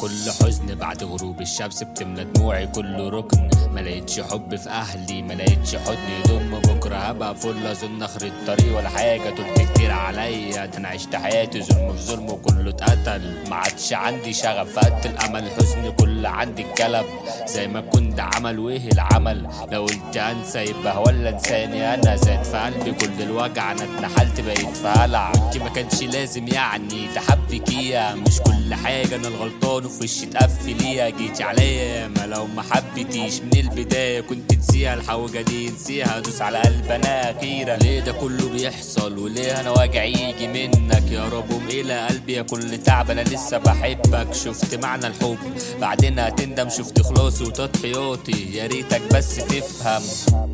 كل حزن بعد غروب الشمس بتملى دموعي كل ركن ما لقيتش حب في اهلي ما لقيتش حضن يضم بكره هبقى فل اظن اخر الطريق ولا حاجه طولت كتير عليا ده انا عشت حياتي ظلم في ظلم وكله اتقتل ما عادش عندي شغف فقدت الامل حزن كل عندي الكلب زي ما كنت عمل وايه العمل لو قلت انسى يبقى ولا انساني انا زاد في قلبي كل الوجع انا اتنحلت بقيت في هلع انت ما كانش لازم يعني تحبك يا مش كل حاجه انا الغلطان وفي وشي تقفليها جيتي عليا ما لو ما حبيتيش من البدايه كنت تنسيها الحوجه دي نسيها دوس على قلب انا اخيرا ليه ده كله بيحصل وليه انا واجع يجي منك يا رب قوم الى قلبي يا كل تعب انا لسه بحبك شفت معنى الحب بعدين هتندم شفت خلاصي وتضحياتي يا ريتك بس تفهم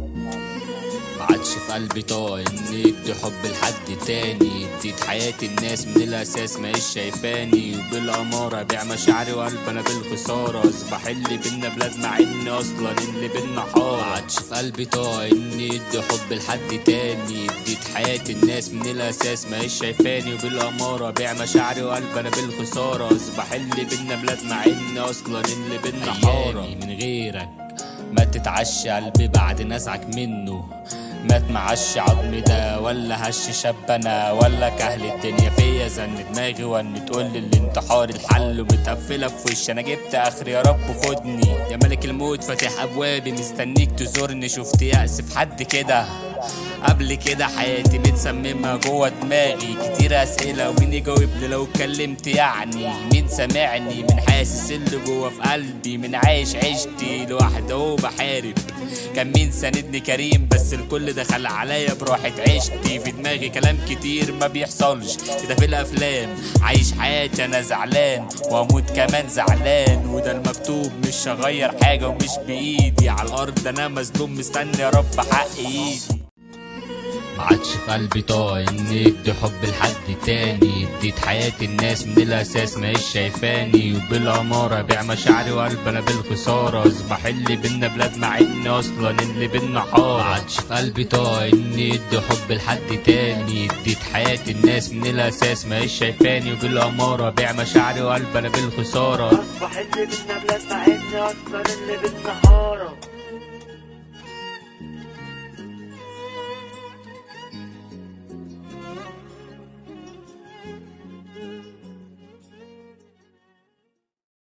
ما عادش في قلبي طاقة اني ادي حب لحد تاني اديت حياتي الناس من الاساس ما شايفاني وبالامارة بيع مشاعري وقلب انا بالخسارة اصبح اللي بينا بلاد مع ان اصلا اللي بينا حارة ما عادش في قلبي طاقة اني ادي حب لحد تاني اديت حياتي الناس من الاساس ما شايفاني وبالامارة بيع مشاعري وقلب انا بالخسارة اصبح اللي بينا بلاد مع ان اصلا اللي بينا حارة من غيرك ما تتعشى قلبي بعد نزعك منه مات معش عظمي ده ولا هش شاب انا ولا كهل الدنيا فيا زن دماغي وان تقول لي الانتحار الحل ومتقفله في وشي انا جبت اخر يا رب خدني يا ملك الموت فاتح ابوابي مستنيك تزورني شفت يأس في حد كده قبل كده حياتي متسممة جوه دماغي كتير أسئلة ومين يجاوبني لو اتكلمت يعني مين سامعني من حاسس اللي جوه في قلبي من عايش عشتي لوحده وبحارب كان مين ساندني كريم بس الكل دخل عليا براحة عشتي في دماغي كلام كتير ما بيحصلش كده في الأفلام عايش حياتي أنا زعلان وأموت كمان زعلان وده المكتوب مش هغير حاجة ومش بإيدي على الأرض أنا مظلوم مستني يا رب حق إيدي ما عادش في قلبي طاقة اني ادي حب لحد تاني اديت حياتي الناس من الاساس ما شايفاني وبالامارة بيع مشاعري وقلب انا بالخسارة اصبح اللي بينا بلاد مع ان اصلا اللي بينا حارة ما عادش في قلبي طاقة اني ادي حب لحد تاني اديت حياتي الناس من الاساس ما شايفاني وبالامارة بيع مشاعري وقلب انا بالخسارة اصبح اللي بينا بلاد مع ان اصلا اللي بينا حارة